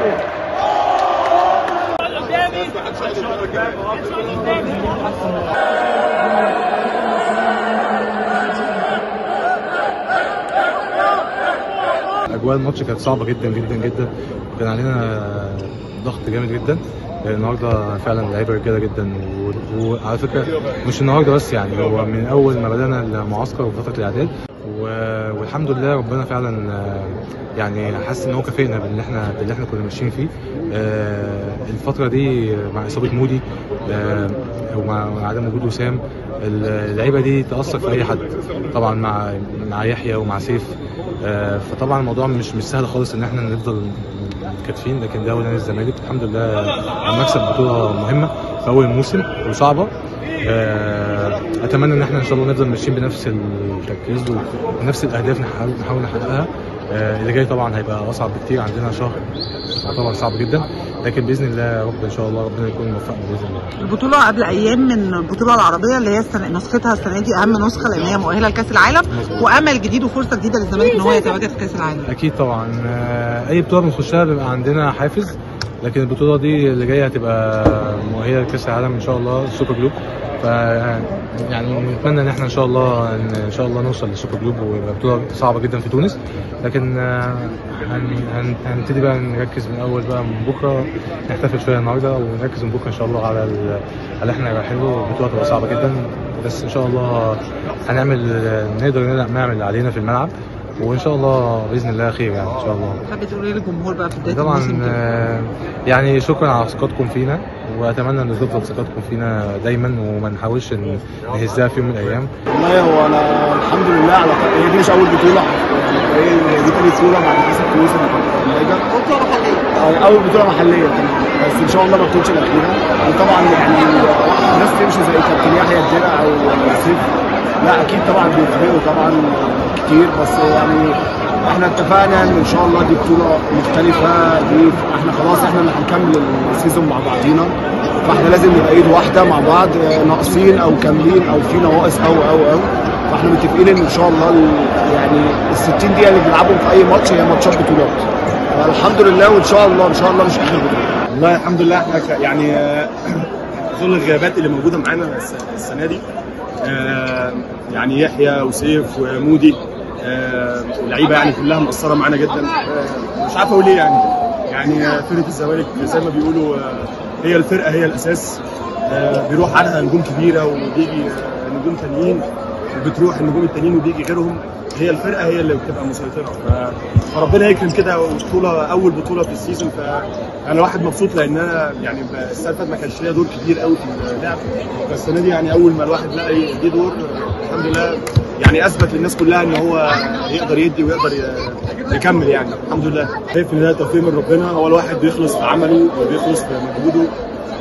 اجواء الماتش كانت صعبه جدا جدا جدا وكان علينا ضغط جامد جدا النهارده فعلا لعيبه رجاله جدا و- وعلى فكره مش النهارده بس يعني هو من اول ما بدانا المعسكر وفتره الاعداد و- والحمد لله ربنا فعلا آه، يعني حس ان هو كافئنا باللي احنا باللي احنا كنا ماشيين فيه آه، الفتره دي مع اصابه مودي آه، ومع مع عدم وجود وسام اللعيبه دي تاثر في اي حد طبعا مع مع يحيى ومع سيف آه، فطبعا الموضوع مش مش سهل خالص ان احنا نفضل كاتفين لكن ده هو نادي الزمالك الحمد لله عم مكسب بطوله مهمه في اول موسم وصعبه آه، اتمنى ان احنا ان شاء الله نفضل ماشيين بنفس التركيز ونفس الاهداف نحاول نحاول نحققها آه، اللي جاي طبعا هيبقى اصعب بكتير عندنا شهر طبعا صعب جدا لكن باذن الله يا رب ان شاء الله ربنا يكون موفقنا باذن الله البطولة قبل أيام من البطولة العربية اللي هي السنة نسختها السنة دي أهم نسخة لأن هي مؤهلة لكأس العالم مظبوط. وأمل جديد وفرصة جديدة للزمالك إن هو يتواجد في كأس العالم. اكيد طبعا آه، اي بطوله بنخشها بيبقى عندنا حافز لكن البطوله دي اللي جايه هتبقى مؤهله لكاس العالم ان شاء الله السوبر جلوب ف يعني نتمنى ان احنا ان شاء الله ان ان شاء الله نوصل للسوبر جلوب ويبقى بطوله صعبه جدا في تونس لكن آه، هن- هن- هنبتدي بقى نركز من اول بقى من بكره نحتفل شويه النهارده ونركز من بكره ان شاء الله على ال- على اللي احنا رايحين له البطوله تبقى صعبه جدا بس ان شاء الله هنعمل نقدر نعمل اللي علينا في الملعب وان شاء الله باذن الله خير يعني ان شاء الله حابة تقولي للجمهور بقى في بداية طبعا الموسم كده. آه، يعني شكرا على ثقتكم فينا واتمنى ان تفضل ثقتكم فينا دايما وما نحاولش إن نهزها في يوم من الايام والله هو انا الحمد لله على هي دي مش اول بطوله هي هي دي تاني بطوله بعد كاس الكؤوس اللي كانت في الثلاجه بطولة محلية. اول بطوله محليه كمان بس ان شاء الله ما تكونش الاخيره وطبعا يعني الناس تمشي زي كابتن يحيى الدرع او سيف لا اكيد طبعا بيفرقوا طبعا كتير بس يعني احنا اتفقنا ان ان شاء الله دي بطوله مختلفه دي احنا خلاص احنا اللي هنكمل السيزون مع بعضينا فاحنا لازم نبقى ايد واحده مع بعض اه، ناقصين او كاملين او في نواقص او او او فاحنا متفقين ان ان شاء الله ال- يعني ال 60 دقيقه اللي بنلعبهم في اي ماتش هي ماتشات بطولات فالحمد لله وان شاء الله ان شاء الله مش اخر بطوله والله الحمد لله احنا ك- يعني آه، ظل الغيابات اللي موجوده معانا الس- السنه دي آه، يعني يحيى وسيف ومودي آه، اللعيبه يعني كلها مقصره معانا جدا آه، مش عارف اقول ايه يعني يعني آه، فرقه الزمالك زي ما بيقولوا آه، هي الفرقه هي الاساس آه، بيروح عنها نجوم كبيره وبيجي آه، نجوم تانيين وبتروح النجوم التانيين وبيجي غيرهم هي الفرقه هي اللي بتبقى مسيطره ف- فربنا يكرم كده بطوله اول بطوله في السيزون فانا واحد مبسوط لان انا يعني ب- السنه اللي فاتت ما كانش ليا دور كبير قوي في اللعب فالسنه دي يعني اول ما الواحد لقى ليه دور الحمد لله يعني اثبت للناس كلها ان هو يقدر يدي ويقدر ي- يكمل يعني الحمد لله شايف ان ده توفيق من ربنا هو الواحد بيخلص في عمله وبيخلص في مجهوده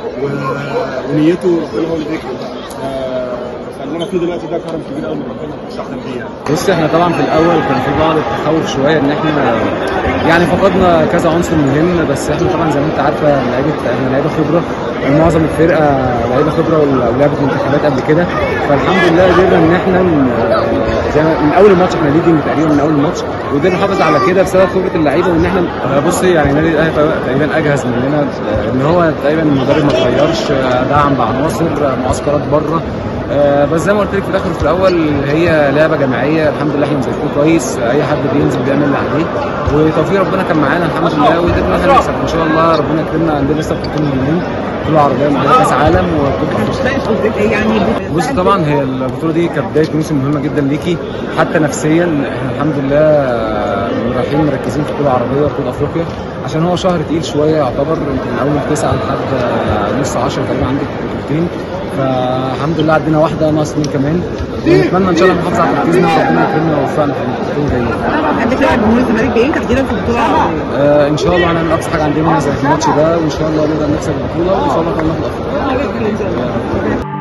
و- ونيته ربنا هو اللي بيكرم آه، فاللي انا فيه دلوقتي ده كرم كبير قوي من ربنا مش احلم بيه يعني بص احنا طبعا في الاول كان في بعض التخوف شويه ان احنا يعني فقدنا كذا عنصر مهم بس احنا طبعا زي ما انت عارفه لعيبه احنا لعيبه خبره معظم الفرقه لعيبه خبره ولعبت منتخبات قبل كده فالحمد لله قدرنا ان احنا ن- زي ما من اول الماتش احنا ليدنج تقريبا من اول الماتش وقدرنا نحافظ على كده بسبب خبره اللعيبه وان احنا بص يعني النادي الاهلي تقريبا اجهز مننا ان هو تقريبا المدرب ما اتغيرش دعم بعناصر معسكرات بره آه، بس زي ما قلت لك في الاخر وفي الاول هي لعبه جماعيه الحمد لله احنا مذاكرين كويس اي حد بينزل بيعمل اللي عليه وتوفيق ربنا كان معانا الحمد لله وقدرنا احنا نكسب ان شاء الله ربنا يكرمنا عندنا لسه بطولتين مهمين بطوله عربيه وعندنا كاس عالم وبطوله افريقيا يعني بص طبعا هي البطوله دي كانت بدايه موسم مهمه جدا ليكي حتى نفسيا احنا الحمد لله رايحين مركزين في بطوله عربيه وبطوله افريقيا عشان هو شهر تقيل شويه يعتبر يمكن من اول تسعه لحد نص 10 تقريبا عندك بطولتين فالحمد لله عدينا واحده ناقص اثنين كمان ونتمنى ان شاء الله نحافظ على تركيزنا وربنا يكرمنا ويوفقنا في البطولتين الجايين حابة تلعب جمهور الزمالك بايه تحديدا في البطولة العربية؟ آه ان شاء الله هنعمل اقصى حاجه عندنا زي في الماتش ده وان شاء الله نقدر نكسب البطوله وان شاء الله كمان ناخد افضل